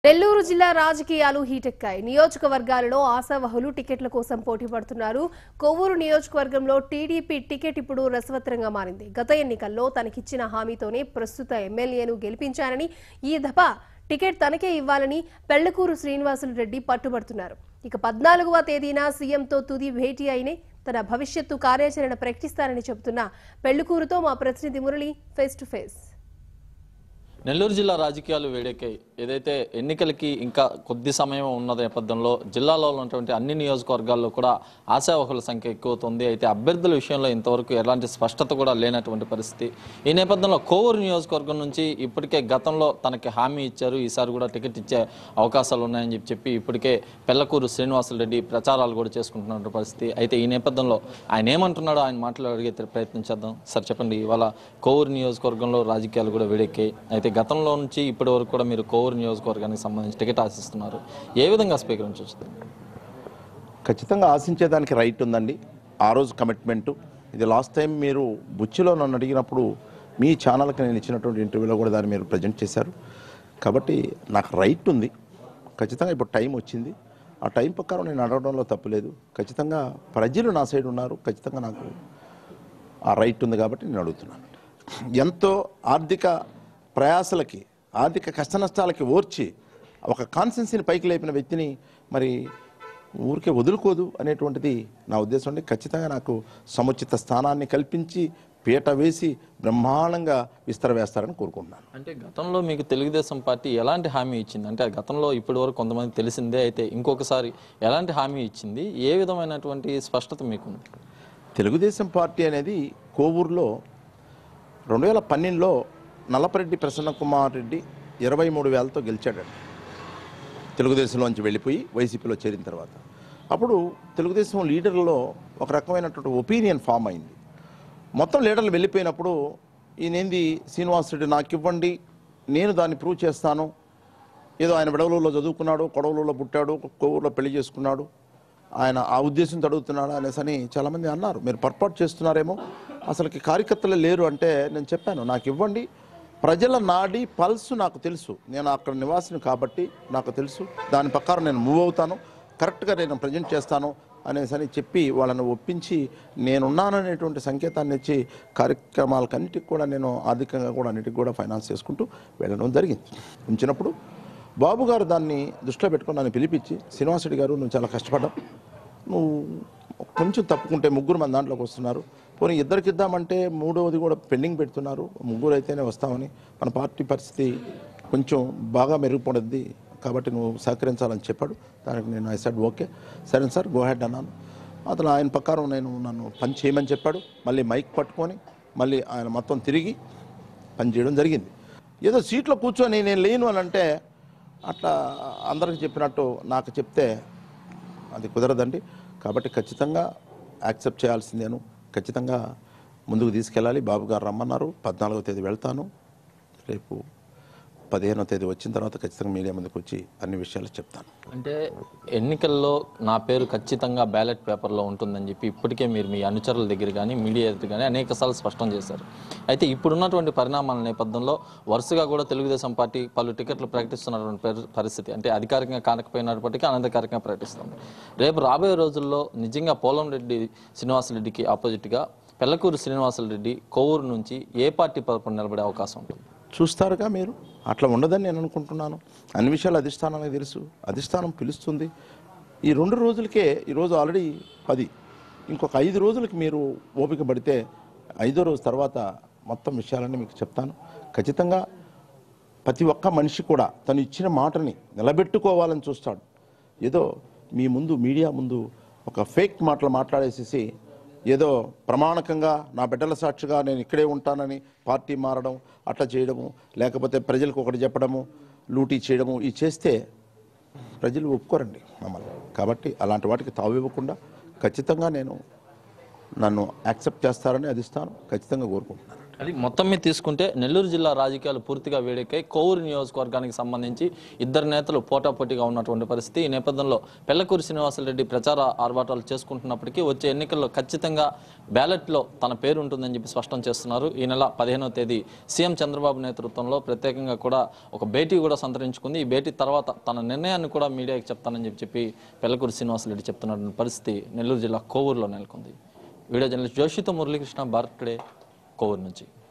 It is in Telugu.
నెల్లూరు జిల్లా రాజకీయాలు హీటెక్కాయి నియోజకవర్గాలలో ఆశావహులు టికెట్ల కోసం పోటీ పడుతున్నారు కొవ్వూరు నియోజకవర్గంలో టీడీపీ టికెట్ ఇప్పుడు రసవత్రంగా మారింది గత ఎన్నికల్లో తనకిచ్చిన హామీతోనే ప్రస్తుత ఎమ్మెల్యేను గెలిపించానని ఈ దఫా టికెట్ తనకే ఇవ్వాలని పెళ్లకూరు శ్రీనివాసులు రెడ్డి పట్టుబడుతున్నారు ఇక పద్నాలుగవ తేదీన సీఎంతో తుది భేటీ అయినే తన భవిష్యత్తు కార్యాచరణ ప్రకటిస్తానని చెబుతున్న పెళ్లుకూరుతో మా ప్రతినిధి Murali face to face Nellore జిల్లా రాజకీయాలు వేడెక్కాయి ఏదైతే ఎన్నికలకి ఇంకా కొద్ది సమయం ఉన్న నేపథ్యంలో జిల్లాలో ఉన్నటువంటి అన్ని నియోజకవర్గాల్లో కూడా ఆశావహుల సంఖ్య ఎక్కువవుతుంది అయితే అభ్యర్థుల విషయంలో ఇంతవరకు ఎలాంటి స్పష్టత కూడా లేనటువంటి పరిస్థితి ఈ నేపథ్యంలో కోవూరు నియోజకవర్గం నుంచి ఇప్పటికే గతంలో తనకి హామీ ఇచ్చారు ఈసారి కూడా టికెట్ ఇచ్చే అవకాశాలు ఉన్నాయని చెప్పి చెప్పి ఇప్పటికే పెళ్లకూరు శ్రీనివాసులరెడ్డి ప్రచారాలు కూడా చేసుకుంటున్న పరిస్థితి అయితే ఈ నేపథ్యంలో ఆయన ఏమంటున్నాడో ఆయన మాటలు అడిగే ప్రయత్నం చేద్దాం సార్ చెప్పండి ఇవాళ కోవూరు నియోజకవర్గంలో రాజకీయాలు కూడా వేడెక్కాయి అయితే గతంలో నుంచి ఇప్పటి వరకు కూడా మీరు కోవూరు నియోజకవర్గానికి సంబంధించి టికెట్ ఆశిస్తున్నారు ఏ విధంగా స్వీకరించవచ్చు ఖచ్చితంగా ఆశించేదానికి రైట్ ఉందండి ఆ రోజు కమిట్మెంటు ఇది లాస్ట్ టైం మీరు బుచ్చిలో నన్ను అడిగినప్పుడు మీ ఛానల్కి నేను ఇచ్చినటువంటి ఇంటర్వ్యూలో కూడా దాన్ని మీరు ప్రజెంట్ చేశారు కాబట్టి నాకు రైట్ ఉంది ఖచ్చితంగా ఇప్పుడు టైం వచ్చింది ఆ టైం ప్రకారం నేను అడగడంలో తప్పులేదు ఖచ్చితంగా ప్రజలు నా సైడ్ ఉన్నారు ఖచ్చితంగా నాకు ఆ రైట్ ఉంది కాబట్టి నేను అడుగుతున్నాను ఎంతో ఆర్థిక ప్రయాసలకి ఆర్థిక కష్ట నష్టాలకి ఓర్చి ఒక కాన్సెన్సీని పైకి లేపిన వ్యక్తిని మరి ఊరికే వదులుకోదు అనేటువంటిది నా ఉద్దేశం అండి ఖచ్చితంగా నాకు సముచిత స్థానాన్ని కల్పించి పీట వేసి బ్రహ్మాండంగా విస్తరవేస్తారని కోరుకుంటున్నాను అంటే గతంలో మీకు తెలుగుదేశం పార్టీ ఎలాంటి హామీ ఇచ్చింది అంటే గతంలో ఇప్పటి వరకు కొంతమంది తెలిసిందే అయితే ఇంకొకసారి ఎలాంటి హామీ ఇచ్చింది ఏ విధమైనటువంటి స్పష్టత మీకుంది తెలుగుదేశం పార్టీ అనేది కోవూరులో రెండు వేల పన్నెండులో నల్లపరెడ్డి ప్రసన్న కుమార్ రెడ్డి ఇరవై మూడు వేలతో గెలిచాడండి తెలుగుదేశంలోంచి వెళ్ళిపోయి వైసీపీలో చేరిన తర్వాత అప్పుడు తెలుగుదేశం లీడర్లలో ఒక రకమైనటువంటి ఒపీనియన్ ఫామ్ అయింది మొత్తం లీడర్లు వెళ్ళిపోయినప్పుడు ఈయనేంది శ్రీనివాస్ రెడ్డి నాకు ఇవ్వండి నేను దాన్ని ప్రూవ్ చేస్తాను ఏదో ఆయన విడవలూరులో చదువుకున్నాడు కొడవలూరులో పుట్టాడు కొవ్వూరులో పెళ్లి చేసుకున్నాడు ఆయన ఆ ఉద్దేశంతో అడుగుతున్నాడు అనేసి అని చాలామంది అన్నారు మీరు పొరపాటు చేస్తున్నారేమో అసలుకి కార్యకర్తలు లేరు అంటే నేను చెప్పాను నాకు ఇవ్వండి ప్రజల నాడి పల్స్ నాకు తెలుసు నేను అక్కడ నివాసిని కాబట్టి నాకు తెలుసు దాని ప్రకారం నేను మూవ్ అవుతాను కరెక్ట్గా నేను ప్రజెంట్ చేస్తాను అనేసి అని చెప్పి వాళ్ళని ఒప్పించి నేనున్నాననేటువంటి సంకేతాన్ని ఇచ్చి కార్యక్రమాలకన్నిటికి కూడా నేను ఆర్థికంగా కూడా అన్నిటికి కూడా ఫైనాన్స్ చేసుకుంటూ వెళ్ళడం జరిగింది ఉంచినప్పుడు బాబు గారు దాన్ని దృష్టిలో పెట్టుకొని నన్ను పిలిపించి శ్రీనివాసరెడ్డి గారు నువ్వు చాలా కష్టపడ్డావు నువ్వు కొంచెం తప్పుకుంటే ముగ్గురు మన దాంట్లోకి వస్తున్నారు పోనీ ఇద్దరికి ఇద్దామంటే మూడవది కూడా పెండింగ్ పెడుతున్నారు ముగ్గురు అయితేనే వస్తామని మన పార్టీ పరిస్థితి కొంచెం బాగా మెరుగుపడుద్ది కాబట్టి నువ్వు సహకరించాలని చెప్పాడు దానికి నేను ఐ సెడ్ ఓకే సరే సార్ గో హెడ్ అన్నాను అతను ఆయన ప్రకారం నేను నన్ను పని చేయమని చెప్పాడు మళ్ళీ మైక్ పట్టుకొని మళ్ళీ ఆయన మొత్తం తిరిగి పని చేయడం జరిగింది ఏదో సీట్లో కూర్చొని నేను లేను అని అంటే అట్లా అందరికి చెప్పినట్టు నాకు చెప్తే అది కుదరదండి కాబట్టి ఖచ్చితంగా యాక్సెప్ట్ చేయాల్సిందేను ఖచ్చితంగా ముందుకు తీసుకెళ్ళాలి బాబు గారు రమ్మన్నారు పద్నాలుగో తేదీ వెళ్తాను రేపు పదిహేనో తేదీ వచ్చిన తర్వాత ఖచ్చితంగా మీడియా ముందుకు వచ్చి అన్ని విషయాలు చెప్తాను అంటే ఎన్నికల్లో నా పేరు ఖచ్చితంగా బ్యాలెట్ పేపర్లో ఉంటుందని చెప్పి ఇప్పటికే మీరు మీ అనుచరుల దగ్గర కానీ మీడియా దగ్గర కానీ అనేకసార్లు స్పష్టం చేశారు అయితే ఇప్పుడున్నటువంటి పరిణామాల నేపథ్యంలో వరుసగా కూడా తెలుగుదేశం పార్టీ పలు టికెట్లు ప్రకటిస్తున్నటువంటి పరి- పరిస్థితి అంటే అధికారికంగా కానకపోయినప్పటికీ అనధికారికంగా ప్రకటిస్తుంది రేపు రాబోయే రోజుల్లో నిజంగా పోలంరెడ్డి శ్రీనివాసరెడ్డికి ఆపోజిట్గా పెళ్లకూరు శ్రీనివాసరెడ్డి కొవ్వూరు నుంచి ఏ పార్టీ తరపున నిలబడే అవకాశం ఉంటుంది చూస్తారుగా మీరు అట్లా ఉండదని నేను అనుకుంటున్నాను అన్ని విషయాలు అధిష్టానానికి తెలుసు అధిష్టానం పిలుస్తుంది ఈ రెండు రోజులకే ఈరోజు ఆల్రెడీ పది ఇంకొక ఐదు రోజులకి మీరు ఓపిక పడితే ఐదో రోజు తర్వాత మొత్తం విషయాలన్నీ మీకు చెప్తాను ఖచ్చితంగా ప్రతి ఒక్క మనిషి కూడా తను ఇచ్చిన మాటని నిలబెట్టుకోవాలని చూస్తాడు ఏదో మీ ముందు మీడియా ముందు ఒక ఫేక్ మాటలు మాట్లాడేసేసి ఏదో ప్రమాణకంగా నా బిడ్డల సాక్షిగా నేను ఇక్కడే ఉంటానని పార్టీ మారడం అట్లా చేయడము లేకపోతే ప్రజలకు ఒకటి చెప్పడము లూటీ చేయడము ఇది చేస్తే ప్రజలు ఒప్పుకోరండి మమ్మల్ని కాబట్టి అలాంటి వాటికి తావు ఇవ్వకుండా ఖచ్చితంగా నేను నన్ను యాక్సెప్ట్ చేస్తారని అధిస్తాను ఖచ్చితంగా కోరుకుంటున్నాను అది మొత్తం మీద తీసుకుంటే నెల్లూరు జిల్లా రాజకీయాలు పూర్తిగా వేడెక్కాయి కోవూరు నియోజకవర్గానికి సంబంధించి ఇద్దరు నేతలు పోటాపోటీగా ఉన్నటువంటి పరిస్థితి ఈ నేపథ్యంలో పెళ్లకూరు శ్రీనివాసరెడ్డి ప్రచార ఆర్భాటాలు చేసుకుంటున్నప్పటికీ వచ్చే ఎన్నికల్లో ఖచ్చితంగా బ్యాలెట్లో తన పేరు ఉంటుందని చెప్పి స్పష్టం చేస్తున్నారు ఈ నెల పదిహేనవ తేదీ సీఎం చంద్రబాబు నేతృత్వంలో ప్రత్యేకంగా కూడా ఒక భేటీ కూడా సంతరించుకుంది ఈ భేటీ తర్వాత తన నిర్ణయాన్ని కూడా మీడియాకి చెప్తానని చెప్పి చెప్పి పెళ్లకూరు శ్రీనివాసరెడ్డి చెప్తున్న పరిస్థితి నెల్లూరు జిల్లా కోవూరులో నెలకొంది వీడియో జర్నలిస్ట్ జోషితో మురళీకృష్ణ భారత్ టుడే కోవూరు నుంచి